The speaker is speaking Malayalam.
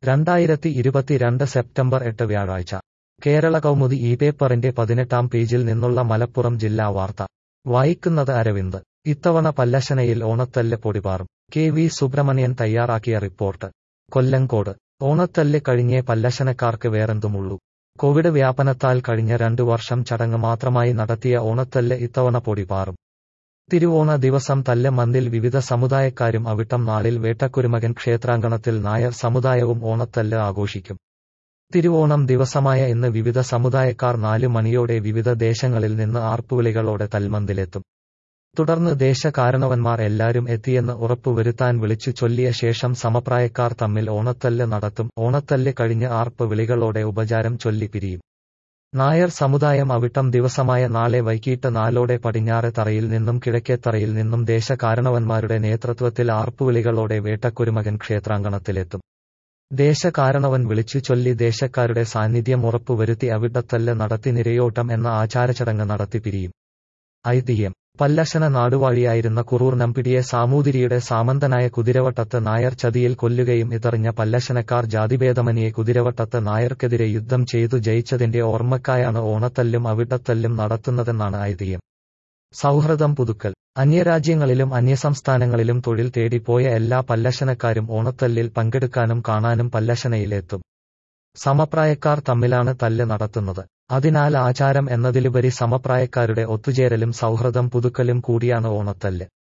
രണ്ടായിരത്തി ഇരുപത്തിരണ്ട് സെപ്റ്റംബർ എട്ട് വ്യാഴാഴ്ച കേരള കൗമുദി ഈ പേപ്പറിന്റെ പതിനെട്ടാം പേജിൽ നിന്നുള്ള മലപ്പുറം ജില്ലാ വാർത്ത വായിക്കുന്നത് അരവിന്ദ് ഇത്തവണ പല്ലശനയിൽ ഓണത്തല്ല് പൊടിപാറും കെ വി സുബ്രഹ്മണ്യൻ തയ്യാറാക്കിയ റിപ്പോർട്ട് കൊല്ലങ്കോട് ഓണത്തല്ല് കഴിഞ്ഞേ പല്ലശനക്കാർക്ക് വേറെന്തുമുള്ളൂ കോവിഡ് വ്യാപനത്താൽ കഴിഞ്ഞ രണ്ടു വർഷം ചടങ്ങ് മാത്രമായി നടത്തിയ ഓണത്തല്ല് ഇത്തവണ പൊടിപാറും തിരുവോണ ദിവസം തല്ല് മന്തിൽ വിവിധ സമുദായക്കാരും അവിട്ടം നാളിൽ വേട്ടക്കുരുമകൻ ക്ഷേത്രാങ്കണത്തിൽ നായർ സമുദായവും ഓണത്തല്ല് ആഘോഷിക്കും തിരുവോണം ദിവസമായ ഇന്ന് വിവിധ സമുദായക്കാർ നാലു മണിയോടെ വിവിധ ദേശങ്ങളിൽ നിന്ന് ആർപ്പുവിളികളോടെ തൽമന്തിലെത്തും തുടർന്ന് ദേശകാരണവന്മാർ എല്ലാരും എത്തിയെന്ന് ഉറപ്പുവരുത്താൻ വിളിച്ചു ചൊല്ലിയ ശേഷം സമപ്രായക്കാർ തമ്മിൽ ഓണത്തല്ല് നടത്തും ഓണത്തല്ല് കഴിഞ്ഞ് ആർപ്പ് വിളികളോടെ ഉപചാരം ചൊല്ലി പിരിയും നായർ സമുദായം അവിട്ടം ദിവസമായ നാളെ വൈകിട്ട് നാലോടെ പടിഞ്ഞാറെ തറയിൽ നിന്നും കിഴക്കേത്തറയിൽ നിന്നും ദേശകാരണവന്മാരുടെ നേതൃത്വത്തിൽ ആർപ്പുവിളികളോടെ വേട്ടക്കുരുമകൻ ക്ഷേത്രാങ്കണത്തിലെത്തും ദേശകാരണവൻ വിളിച്ചു ചൊല്ലി ദേശക്കാരുടെ സാന്നിധ്യം ഉറപ്പുവരുത്തി അവിട്ടത്തല്ല് നടത്തി നിരയോട്ടം എന്ന ആചാരചടങ്ങ് നടത്തി പിരിയും ഐതിഹ്യം പല്ലശന നാടുവാഴിയായിരുന്ന കുറൂർ നമ്പിടിയെ സാമൂതിരിയുടെ സാമന്തനായ കുതിരവട്ടത്ത് നായർ ചതിയിൽ കൊല്ലുകയും ഇതറിഞ്ഞ പല്ലശനക്കാർ ജാതിഭേദമനിയെ കുതിരവട്ടത്ത് നായർക്കെതിരെ യുദ്ധം ചെയ്തു ജയിച്ചതിന്റെ ഓർമ്മക്കായാണ് ഓണത്തല്ലും അവിട്ടത്തല്ലും നടത്തുന്നതെന്നാണ് ഐതിഹ്യം സൗഹൃദം പുതുക്കൽ അന്യരാജ്യങ്ങളിലും അന്യസംസ്ഥാനങ്ങളിലും തൊഴിൽ തേടിപ്പോയ എല്ലാ പല്ലശനക്കാരും ഓണത്തല്ലിൽ പങ്കെടുക്കാനും കാണാനും പല്ലശനയിലെത്തും സമപ്രായക്കാർ തമ്മിലാണ് തല്ല് നടത്തുന്നത് അതിനാൽ ആചാരം എന്നതിലുപരി സമപ്രായക്കാരുടെ ഒത്തുചേരലും സൗഹൃദം പുതുക്കലും കൂടിയാണ് ഓണത്തല്ല്